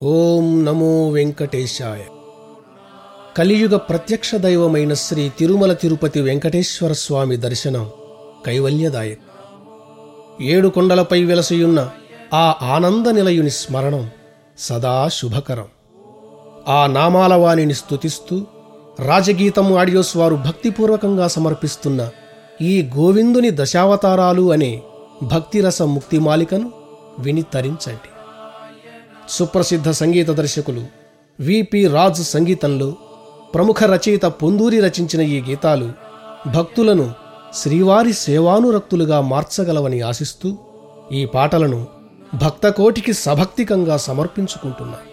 ఓం నమో వెంకటేశాయ కలియుగ ప్రత్యక్ష దైవమైన శ్రీ తిరుమల తిరుపతి వెంకటేశ్వర స్వామి దర్శనం కైవల్యదాయక ఏడు కొండలపై వెలసియున్న ఆ ఆనంద నిలయుని స్మరణం సదా శుభకరం ఆ నామాల వాణిని స్తుతిస్తూ రాజగీతం ఆడియోస్ వారు భక్తిపూర్వకంగా సమర్పిస్తున్న ఈ గోవిందుని దశావతారాలు అనే భక్తిరస ముక్తిమాలికను విని తరించండి సుప్రసిద్ధ సంగీత దర్శకులు విపి రాజ్ సంగీతంలో ప్రముఖ రచయిత పొందూరి రచించిన ఈ గీతాలు భక్తులను శ్రీవారి సేవానురక్తులుగా మార్చగలవని ఆశిస్తూ ఈ పాటలను భక్తకోటికి సభక్తికంగా సమర్పించుకుంటున్నాం